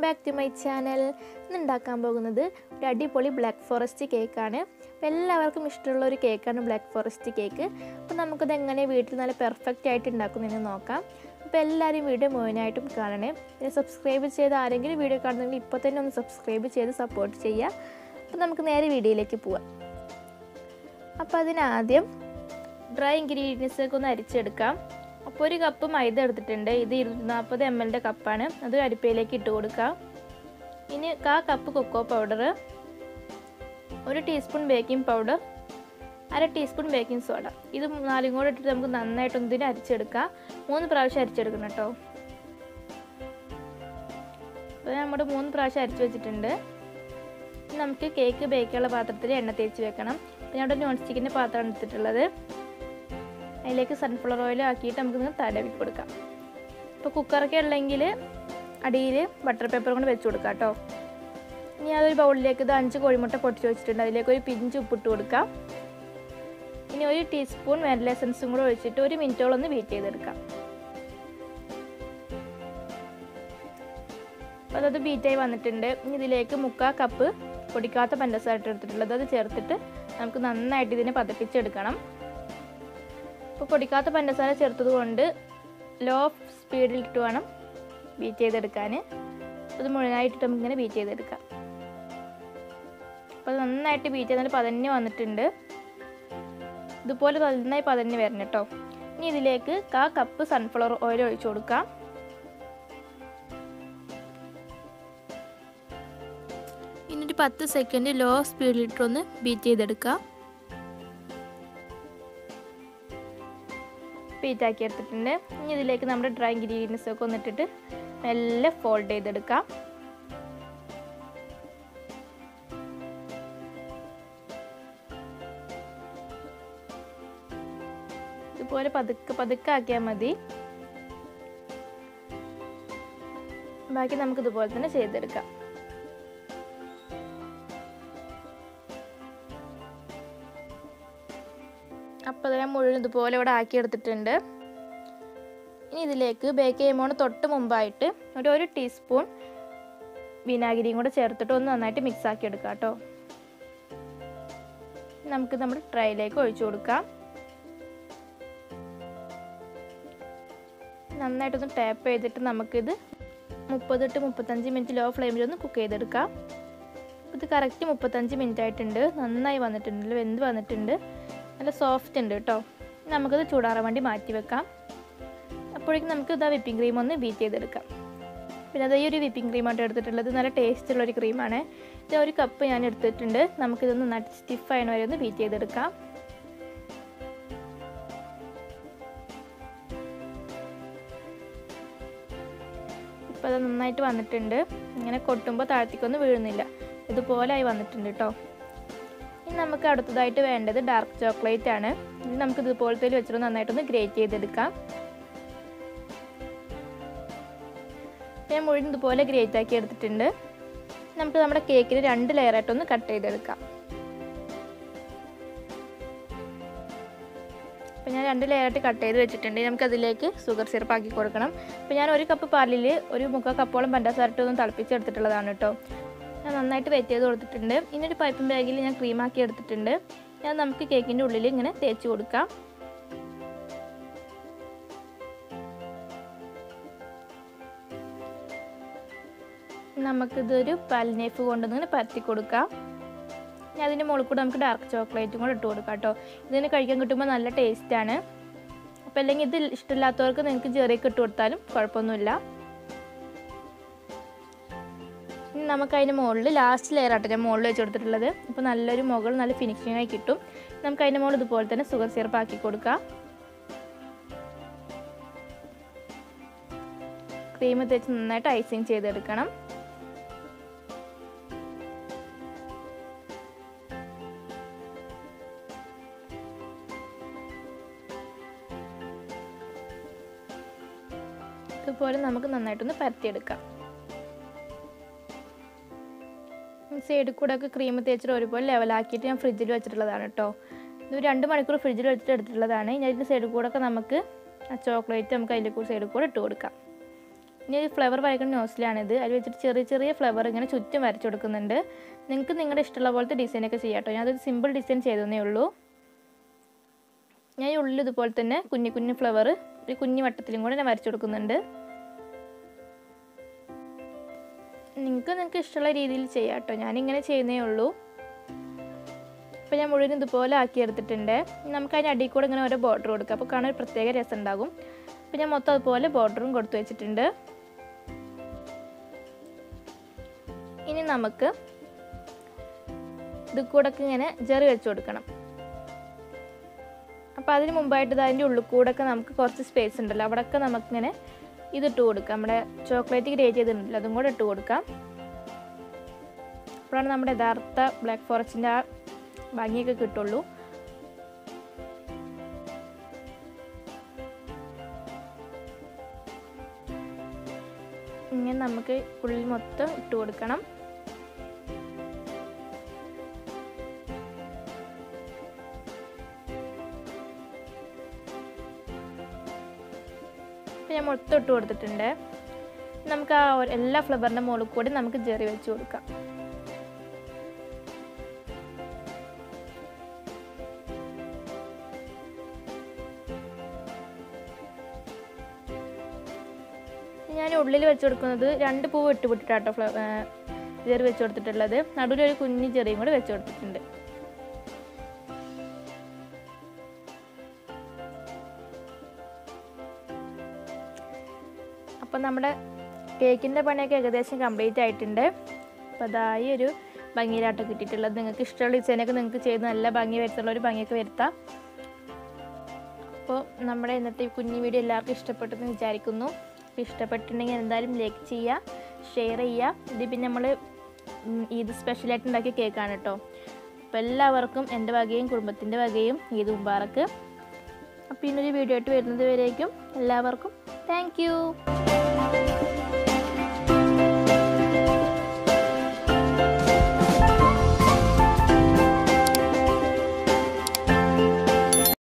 back to my channel ഇന്ന് ഉണ്ടാക്കാൻ പോകുന്നത് ഒരു അടിപൊളി ബ്ലാക്ക് ഫോറസ്റ്റ് കേക്കാണ് അപ്പോൾ എല്ലാവർക്കും ഇഷ്ടമുള്ള ഒരു കേക്കാണ് ബ്ലാക്ക് ഫോറസ്റ്റ് കേക്ക് അപ്പോൾ നമുക്കത് എങ്ങനെ വീട്ടിൽ നല്ല പെർഫെക്റ്റ് ആയിട്ട് ഉണ്ടാക്കുന്നതെന്ന് നോക്കാം അപ്പോൾ എല്ലാവരും വീഡിയോ മുഴുവനായിട്ടും കാണണേ പിന്നെ സബ്സ്ക്രൈബ് ചെയ്ത് ആരെങ്കിലും വീഡിയോ കാണുന്നെങ്കിൽ ഇപ്പോൾ തന്നെ ഒന്ന് സബ്സ്ക്രൈബ് ചെയ്ത് സപ്പോർട്ട് ചെയ്യുക അപ്പോൾ നമുക്ക് നേരെ വീഡിയോയിലേക്ക് പോവാം അപ്പോൾ അതിനാദ്യം ഡ്രൈ ഇൻഗ്രീഡിയൻസ് ഒക്കെ ഒന്ന് അരിച്ചെടുക്കാം അപ്പോൾ ഒരു കപ്പ് മൈദ എടുത്തിട്ടുണ്ട് ഇത് ഇരുന്നൂറ്റി നാൽപ്പത് എം എല്ലിൻ്റെ കപ്പാണ് അത് അരിപ്പയിലേക്ക് ഇട്ട് കൊടുക്കാം ഇനി കാ കപ്പ് കൊക്കോ പൗഡർ ഒരു ടീസ്പൂൺ ബേക്കിംഗ് പൗഡർ അര ടീസ്പൂൺ ബേക്കിംഗ് സോഡ ഇത് നാലും കൂടെ ഇട്ടിട്ട് നമുക്ക് നന്നായിട്ട് ഒന്നിന് അരിച്ചെടുക്കാം മൂന്ന് പ്രാവശ്യം അരിച്ചെടുക്കണം കേട്ടോ അപ്പോൾ നമ്മുടെ മൂന്ന് പ്രാവശ്യം അരിച്ചു വെച്ചിട്ടുണ്ട് നമുക്ക് കേക്ക് ബേക്കുള്ള പാത്രത്തിൽ എണ്ണ തേച്ച് വെക്കണം പിന്നെ അവിടെ നോൺ സ്റ്റിക്കിൻ്റെ പാത്രമാണ് എടുത്തിട്ടുള്ളത് അതിലേക്ക് സൺഫ്ലവർ ഓയിൽ ആക്കിയിട്ട് നമുക്ക് നിങ്ങൾ തടവി കൊടുക്കാം ഇപ്പോൾ കുക്കറൊക്കെ ഉള്ളെങ്കിൽ അടിയിൽ ബട്ടർ പേപ്പർ കൊണ്ട് വെച്ച് കൊടുക്കാം കേട്ടോ ഇനി അതൊരു ബൗളിലേക്ക് ഇത് അഞ്ച് കോഴിമുട്ട പൊട്ടിച്ച് വെച്ചിട്ടുണ്ട് അതിലേക്ക് ഒരു പിഞ്ച് ഉപ്പിട്ട് കൊടുക്കാം ഇനി ഒരു ടീസ്പൂൺ വെനില എസൻസും കൂടെ ഒഴിച്ചിട്ട് ഒരു മിനിറ്റോളം ഒന്ന് വെയിറ്റ് ചെയ്തെടുക്കാം അപ്പോൾ അത് ബീറ്റായി വന്നിട്ടുണ്ട് ഇനി ഇതിലേക്ക് മുക്കാ കപ്പ് പൊടിക്കാത്ത പഞ്ചസാര എടുത്തിട്ടുള്ളത് അത് ചേർത്തിട്ട് നമുക്ക് നന്നായിട്ട് ഇതിനെ പതപ്പിച്ചെടുക്കണം ഇപ്പോൾ പൊടിക്കാത്ത പഞ്ചസാര ചേർത്തത് കൊണ്ട് ലോ സ്പീഡിൽ ഇട്ട് വേണം ബീറ്റ് ചെയ്തെടുക്കാൻ അത് മുഴുവനായിട്ടിട്ട് നമുക്കിങ്ങനെ ബീറ്റ് ചെയ്തെടുക്കാം അപ്പോൾ അത് നന്നായിട്ട് ബീറ്റ് ചെയ്താൽ പതഞ്ഞ് വന്നിട്ടുണ്ട് ഇതുപോലെ നന്നായി പതഞ്ഞ് വരണം കേട്ടോ ഇനി ഇതിലേക്ക് കാ കപ്പ് സൺഫ്ലവർ ഓയിൽ ഒഴിച്ചു കൊടുക്കാം ഇനി ഒരു പത്ത് സെക്കൻഡ് ലോ സ്പീഡിലിട്ടൊന്ന് ബീറ്റ് ചെയ്തെടുക്കാം ബീറ്റാക്കി എടുത്തിട്ടുണ്ട് ഇനി ഇതിലേക്ക് നമ്മുടെ ഡ്രൈ ഇൻഗ്രീഡിയൻസ് ഒക്കെ ഒന്നിട്ടിട്ട് മെല്ലെ ഫോൾഡ് ചെയ്തെടുക്കാം ഇതുപോലെ പതുക്കെ പതുക്കെ ആക്കിയാൽ മതി ബാക്കി നമുക്ക് ഇതുപോലെ തന്നെ ചെയ്തെടുക്കാം അപ്പോൾ ഞാൻ മുഴുവൻ ഇതുപോലെ ഇവിടെ ആക്കിയെടുത്തിട്ടുണ്ട് ഇനി ഇതിലേക്ക് ബേക്ക് ചെയ്യുമ്പോൾ തൊട്ട് മുമ്പായിട്ട് ഒരു ഒരു ടീസ്പൂൺ വിനാഗിരിയും കൂടെ ചേർത്തിട്ട് ഒന്ന് നന്നായിട്ട് മിക്സ് ആക്കി എടുക്കാം കേട്ടോ നമുക്ക് നമ്മുടെ ട്രൈയിലേക്ക് ഒഴിച്ചു കൊടുക്കാം നന്നായിട്ടൊന്ന് ടാപ്പ് ചെയ്തിട്ട് നമുക്കിത് മുപ്പത് ടു മുപ്പത്തഞ്ച് മിനിറ്റ് ലോ ഫ്ലെയിമിൽ ഒന്ന് കുക്ക് ചെയ്തെടുക്കാം ഇത് കറക്റ്റ് മുപ്പത്തഞ്ച് മിനിറ്റ് ആയിട്ടുണ്ട് നന്നായി വന്നിട്ടുണ്ട് വെന്ത് വന്നിട്ടുണ്ട് നല്ല സോഫ്റ്റ് ഉണ്ട് കേട്ടോ നമുക്കത് ചൂടാറാൻ വേണ്ടി മാറ്റി വെക്കാം അപ്പോഴേക്കും നമുക്ക് ഇതാ വിപ്പിംഗ് ക്രീം ഒന്ന് ബീറ്റ് ചെയ്തെടുക്കാം പിന്നെ അത് ഈ ഒരു വിപ്പിംഗ് ക്രീമായിട്ട് എടുത്തിട്ടുള്ളത് നല്ല ടേസ്റ്റുള്ള ഒരു ക്രീമാണ് ഇത് ഒരു കപ്പ് ഞാൻ എടുത്തിട്ടുണ്ട് നമുക്കിതൊന്ന് നട്ട് സ്റ്റിഫ് ആയതിന് വരെ ഒന്ന് ബീറ്റ് ചെയ്തെടുക്കാം ഇപ്പോൾ അത് നന്നായിട്ട് വന്നിട്ടുണ്ട് ഇങ്ങനെ കൊട്ടുമ്പോൾ താഴത്തേക്കൊന്നും വീഴുന്നില്ല ഇതുപോലെ ആയി വന്നിട്ടുണ്ട് കേട്ടോ ഇനി നമുക്ക് അടുത്തതായിട്ട് വേണ്ടത് ഡാർക്ക് ചോക്ലേറ്റ് ആണ് ഇത് നമുക്ക് ഇതുപോലത്തെ വെച്ചിട്ട് നന്നായിട്ടൊന്ന് ഗ്രേറ്റ് ചെയ്തെടുക്കാം ഞാൻ മുഴുവൻ ഇതുപോലെ ഗ്രേറ്റ് ആക്കി എടുത്തിട്ടുണ്ട് നമുക്ക് നമ്മുടെ കേക്കിന് രണ്ട് ലെയറായിട്ടൊന്ന് കട്ട് ചെയ്തെടുക്കാം അപ്പോൾ ഞാൻ രണ്ട് ലെയറായിട്ട് കട്ട് ചെയ്ത് വെച്ചിട്ടുണ്ട് നമുക്ക് അതിലേക്ക് ഷുഗർ സിറപ്പ് ആക്കി കൊടുക്കണം അപ്പോൾ ഞാൻ ഒരു കപ്പ് പാലിൽ ഒരു മുക്കാൽ കപ്പോളം പഞ്ചസാര ഇട്ട് ഒന്ന് തിളപ്പിച്ചെടുത്തിട്ടുള്ളതാണ് കേട്ടോ ഞാൻ നന്നായിട്ട് വെറ്റ് ചെയ്ത് കൊടുത്തിട്ടുണ്ട് ഇനി ഒരു പൈപ്പിംഗ് ബാഗിൽ ഞാൻ ക്രീമാക്കി എടുത്തിട്ടുണ്ട് ഞാൻ നമുക്ക് കേക്കിൻ്റെ ഉള്ളിൽ ഇങ്ങനെ തേച്ച് കൊടുക്കാം നമുക്കിതൊരു പാൽനേഫ് കൊണ്ടൊന്നിങ്ങനെ പരത്തി കൊടുക്കാം ഇനി അതിൻ്റെ മുകളിൽ കൂടെ നമുക്ക് ഡാർക്ക് ചോക്ലേറ്റും കൂടെ ഇട്ട് കൊടുക്കാം കേട്ടോ ഇതിന് കഴിക്കാൻ കിട്ടുമ്പോൾ നല്ല ടേസ്റ്റാണ് അപ്പോൾ അല്ലെങ്കിൽ ഇത് ഇഷ്ടമില്ലാത്തവർക്ക് നിങ്ങൾക്ക് ചെറിയൊക്കെ ഇട്ട് കൊടുത്താലും കുഴപ്പമൊന്നുമില്ല ഇനി നമുക്ക് അതിൻ്റെ മുകളിൽ ലാസ്റ്റ് ലെയർ ആട്ടോ ഞാൻ മുകളിൽ വെച്ച് കൊടുത്തിട്ടുള്ളത് അപ്പോൾ നല്ലൊരു മുകൾ നല്ല ഫിനിഷിംഗ് ആയി കിട്ടും നമുക്ക് അതിൻ്റെ മുകളിൽ ഇതുപോലെ തന്നെ സുഗർ സിറപ്പ് ആക്കി കൊടുക്കാം ക്രീം തേച്ച് നന്നായിട്ട് ഐസിങ് ചെയ്തെടുക്കണം ഇതുപോലെ നമുക്ക് നന്നായിട്ടൊന്ന് പരത്തിയെടുക്കാം സൈഡിൽ കൂടെ ഒക്കെ ക്രീം തേച്ചിട്ട് ഒരുപോലെ ലെവലാക്കിയിട്ട് ഞാൻ ഫ്രിഡ്ജിൽ വെച്ചിട്ടുള്ളതാണ് കേട്ടോ ഇത് രണ്ട് മണിക്കൂർ ഫ്രിഡ്ജിൽ വെച്ചിട്ട് എടുത്തിട്ടുള്ളതാണ് ഇനി അതിൻ്റെ സൈഡിൽ കൂടെ ഒക്കെ നമുക്ക് ആ ചോക്ലേറ്റ് നമുക്ക് അതിൻ്റെ കൂടെ സൈഡിൽ കൂടെ ഇട്ട് കൊടുക്കാം ഇനി ഒരു ഫ്ലവർ വരയ്ക്കുന്ന നോസിലാണിത് അതിൽ വെച്ചിട്ട് ചെറിയ ചെറിയ ഫ്ലവർ ഇങ്ങനെ ചുറ്റും വരച്ചു കൊടുക്കുന്നുണ്ട് നിങ്ങൾക്ക് നിങ്ങളുടെ ഇഷ്ടമുള്ള പോലത്തെ ഡിസൈനൊക്കെ ചെയ്യാം കേട്ടോ ഞാനതൊരു സിമ്പിൾ ഡിസൈൻ ചെയ്തതേ ഉള്ളൂ ഞാൻ ഈ ഉള്ളിൽ ഇതുപോലെ തന്നെ കുഞ്ഞു കുഞ്ഞു ഫ്ലവർ ഒരു കുഞ്ഞു വട്ടത്തിലും കൂടെ ഞാൻ വരച്ചു കൊടുക്കുന്നുണ്ട് നിങ്ങൾക്ക് നിങ്ങൾക്ക് ഇഷ്ടമുള്ള രീതിയിൽ ചെയ്യാം കേട്ടോ ഞാനിങ്ങനെ ചെയ്യുന്നേ ഉള്ളൂ അപ്പോൾ ഞാൻ മുഴുവൻ ഇതുപോലെ ആക്കി എടുത്തിട്ടുണ്ട് നമുക്ക് അതിന് അടിയിൽ കൂടെ ഇങ്ങനെ ഓരോ ബോർഡർ കൊടുക്കാം അപ്പോൾ കാണാൻ ഒരു പ്രത്യേക രസം ഉണ്ടാകും അപ്പോൾ ഞാൻ മൊത്തം അതുപോലെ ബോർഡറും കൊടുത്തു വെച്ചിട്ടുണ്ട് ഇനി നമുക്ക് ഇത് കൂടെ ഇങ്ങനെ ജെറി വെച്ച് കൊടുക്കണം അപ്പോൾ അതിന് മുമ്പായിട്ട് അതിൻ്റെ ഉള്ളിൽ കൂടെയൊക്കെ നമുക്ക് കുറച്ച് സ്പേസ് ഉണ്ടല്ലോ അവിടെയൊക്കെ നമുക്കിങ്ങനെ ഇതിട്ട് കൊടുക്കാം നമ്മുടെ ചോക്ലേറ്റ് ഗ്രേറ്റ് ചെയ്തിട്ടുണ്ടല്ലോ അതും കൂടെ ഇട്ട് കൊടുക്കാം അപ്പോഴാണ് നമ്മുടെ യഥാർത്ഥ ബ്ലാക്ക് ഫോറസ്റ്റിൻ്റെ ആ ഭംഗിയൊക്കെ കിട്ടുള്ളൂ ഇങ്ങനെ നമുക്ക് ഉള്ളിൽ മൊത്തം ഇട്ട് കൊടുക്കണം ഇപ്പം ഞാൻ മൊത്തം ഇട്ട് കൊടുത്തിട്ടുണ്ട് നമുക്ക് ആ ഒരു- എല്ലാ ഫ്ലവറിൻ്റെ മുകളിൽ കൂടി നമുക്ക് ജെറി വെച്ച് കൊടുക്കാം ഞാൻ ഉള്ളിൽ വെച്ച് കൊടുക്കുന്നത് രണ്ട് പൂവ് ഇട്ട് വിട്ടിട്ടാട്ടോ ഫ്ല ജെറി വെച്ച് കൊടുത്തിട്ടുള്ളത് നടുവിലൊരു കുഞ്ഞു ചെറിയും കൂടി വെച്ച് കൊടുത്തിട്ടുണ്ട് അപ്പം നമ്മുടെ കേക്കിൻ്റെ പണിയൊക്കെ ഏകദേശം കംപ്ലീറ്റ് ആയിട്ടുണ്ട് അപ്പോൾ അതായി ഒരു ഭംഗിയിലാട്ടോ കിട്ടിയിട്ടുള്ളത് നിങ്ങൾക്ക് ഇഷ്ടമുള്ള ഡിസൈനൊക്കെ നിങ്ങൾക്ക് ചെയ്ത് നല്ല ഭംഗി വരുത്തുള്ള ഒരു ഭംഗിയൊക്കെ വരുത്താം അപ്പോൾ നമ്മുടെ ഇന്നത്തെ ഈ കുഞ്ഞു വീഡിയോ എല്ലാവർക്കും ഇഷ്ടപ്പെട്ടെന്ന് വിചാരിക്കുന്നു അപ്പോൾ ഇഷ്ടപ്പെട്ടിട്ടുണ്ടെങ്കിൽ എന്തായാലും ലൈക്ക് ചെയ്യുക ഷെയർ ചെയ്യുക ഇത് പിന്നെ നമ്മൾ ഈദ് സ്പെഷ്യലായിട്ട് ഉണ്ടാക്കിയ കേക്കാണ് കേട്ടോ അപ്പോൾ എല്ലാവർക്കും എൻ്റെ വകയും കുടുംബത്തിൻ്റെ വകയും ഈദ് മുബാറക്ക് അപ്പോൾ ഇന്നൊരു വീഡിയോ ആയിട്ട് വരുന്നത് വരേക്കും എല്ലാവർക്കും താങ്ക്